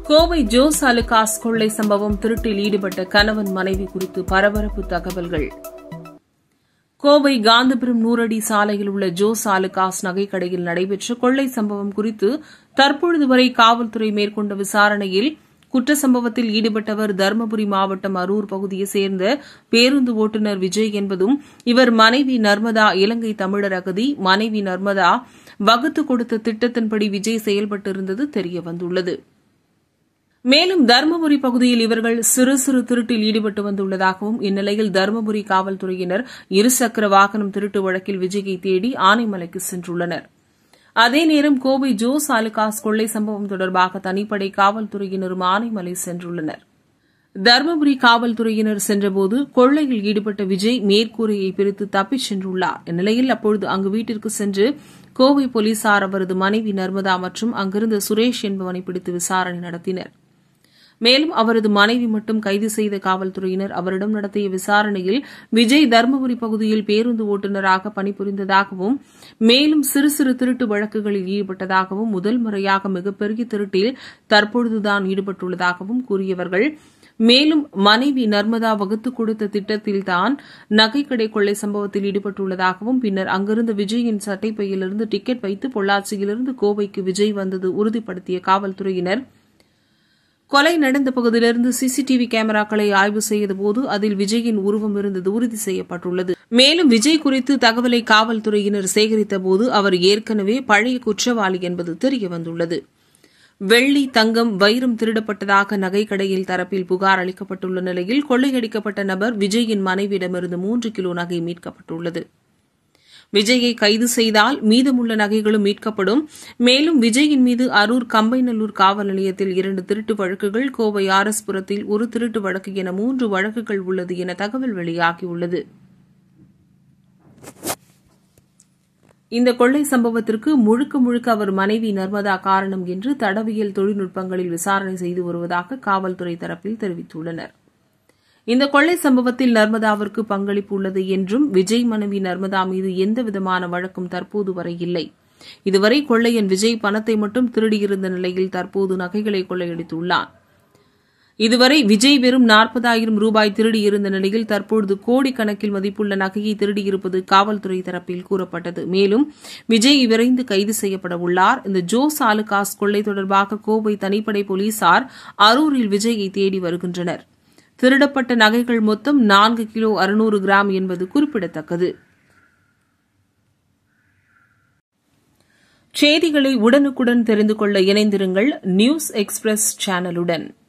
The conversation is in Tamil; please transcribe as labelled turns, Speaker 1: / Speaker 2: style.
Speaker 1: கோவை ஜோஸ் அலுகாஸ் கொள்ளை சம்பவம் திருட்டில் ஈடுபட்ட கணவன் மனைவி குறித்து பரபரப்பு தகவல்கள் கோவை காந்திபுரம் நூறடி சாலையில் உள்ள ஜோஸ் ஆலுகாஸ் நகைக்கடையில் நடைபெற்ற கொள்ளை சம்பவம் குறித்து தற்பொழுது வரை காவல்துறை மேற்கொண்ட விசாரணையில் குற்ற சம்பவத்தில் ஈடுபட்டவர் தருமபுரி மாவட்டம் அரூர் பகுதியைச் சேர்ந்த பேருந்து ஓட்டுநர் விஜய் என்பதும் இவர் மனைவி நர்மதா இலங்கை தமிழர் அகதி மனைவி நர்மதா வகுத்து கொடுத்த திட்டத்தின்படி விஜய் செயல்பட்டிருந்தது தெரியவந்துள்ளது மேலும் தருமபுரி பகுதியில் இவர்கள் சிறு சிறு திருட்டில் ஈடுபட்டு வந்துள்ளதாகவும் இந்நிலையில் தருமபுரி காவல்துறையினர் இருசக்கர வாகனம் திருட்டு வழக்கில் விஜயை தேடி ஆனைமலைக்கு சென்றுள்ளனர் அதே நேரம் கோவை ஜோஸ் ஆலுகாஸ் கொள்ளை சம்பவம் தொடர்பாக தனிப்படை காவல்துறையினரும் ஆனைமலை சென்றுள்ளனர் தருமபுரி காவல்துறையினர் சென்றபோது கொள்ளையில் ஈடுபட்ட விஜய் மேற்கூரையை பிரித்து தப்பிச் சென்றுள்ளார் இந்நிலையில் அப்பொழுது அங்கு வீட்டிற்கு சென்று கோவை போலீசார் அவரது மனைவி நர்மதா மற்றும் அங்கிருந்த சுரேஷ் என்பவனை பிடித்து விசாரணை நடத்தினர் மேலும் அவரது மனைவி மட்டும் கைது செய்த காவல்துறையினர் அவரிடம் நடத்திய விசாரணையில் விஜய் தருமபுரி பகுதியில் பேருந்து ஓட்டுநராக பணிபுரிந்ததாகவும் மேலும் சிறு சிறு திருட்டு வழக்குகளில் ஈடுபட்டதாகவும் முதல் முறையாக மிகப்பெரிய திருட்டில் தற்பொழுதுதான் ஈடுபட்டுள்ளதாகவும் கூறியவர்கள் மேலும் மனைவி நர்மதா வகுத்துக் கொடுத்த திட்டத்தில்தான் நகைக்கடை கொள்ளை சம்பவத்தில் ஈடுபட்டுள்ளதாகவும் பின்னர் அங்கிருந்த விஜயின் சட்டைப்பையிலிருந்து டிக்கெட் வைத்து பொள்ளாச்சியிலிருந்து கோவைக்கு விஜய் வந்தது உறுதிப்படுத்திய காவல்துறையினர் கொலை நடந்த பகுதியிலிருந்து சிசிடிவி கேமராக்களை ஆய்வு செய்தபோது அதில் விஜயின் உருவம் இருந்தது உறுதி செய்யப்பட்டுள்ளது மேலும் விஜய் குறித்து தகவலை காவல்துறையினர் சேகரித்தபோது அவர் ஏற்கனவே பழைய குற்றவாளி என்பது தெரியவந்துள்ளது வெள்ளி தங்கம் வைரம் திருடப்பட்டதாக நகைக்கடையில் தரப்பில் புகார் அளிக்கப்பட்டுள்ள நிலையில் கொள்ளையடிக்கப்பட்ட நபர் விஜயின் மனைவியிடமிருந்து மூன்று கிலோ நகை மீட்கப்பட்டுள்ளது விஜயை கைது செய்தால் மீதமுள்ள நகைகளும் மீட்கப்படும் மேலும் விஜயின் மீது அரூர் கம்பைநல்லூர் காவல் நிலையத்தில் இரண்டு திருட்டு வழக்குகள் கோவை ஆர் எஸ் புரத்தில் ஒரு திருட்டு வழக்கு என மூன்று வழக்குகள் உள்ளது என தகவல் வெளியாகியுள்ளது இந்த கொள்ளை சம்பவத்திற்கு முழுக்க முழுக்க அவர் மனைவி நர்மதா காரணம் என்று தடவியல் தொழில்நுட்பங்களில் விசாரணை செய்து வருவதாக காவல்துறை தரப்பில் தெரிவித்துள்ளனா் இந்த கொள்ளை சம்பவத்தில் நர்மதாவிற்கு பங்களிப்பு உள்ளது என்றும் விஜய் மனைவி நர்மதா மீது எந்தவிதமான வழக்கும் தற்போது வரை இல்லை இதுவரை கொள்ளையன் விஜய் பணத்தை மட்டும் திருடியிருந்த நிலையில் தற்போது நகைகளை கொள்ளையடித்துள்ளார் இதுவரை விஜய் வெறும் நாற்பதாயிரம் ரூபாய் திருடியிருந்த நிலையில் தற்பொழுது கோடிக்கணக்கில் மதிப்புள்ள நகையை திருடியிருப்பது காவல்துறை தரப்பில் கூறப்பட்டது மேலும் விஜய் விரைந்து கைது செய்யப்பட உள்ளார் இந்த ஜோஸ் ஆலுகாஸ் கொள்ளை தொடர்பாக கோவை தனிப்படை போலீசார் அரூரில் விஜயை தேடி வருகின்றனர் திருடப்பட்ட நகைகள் மொத்தம் நான்கு கிலோ அறுநூறு கிராம் என்பது குறிப்பிடத்தக்கது செய்திகளை உடனுக்குடன் தெரிந்து கொள்ள இணைந்திருங்கள் நியூஸ் எக்ஸ்பிரஸ் சேனலுடன்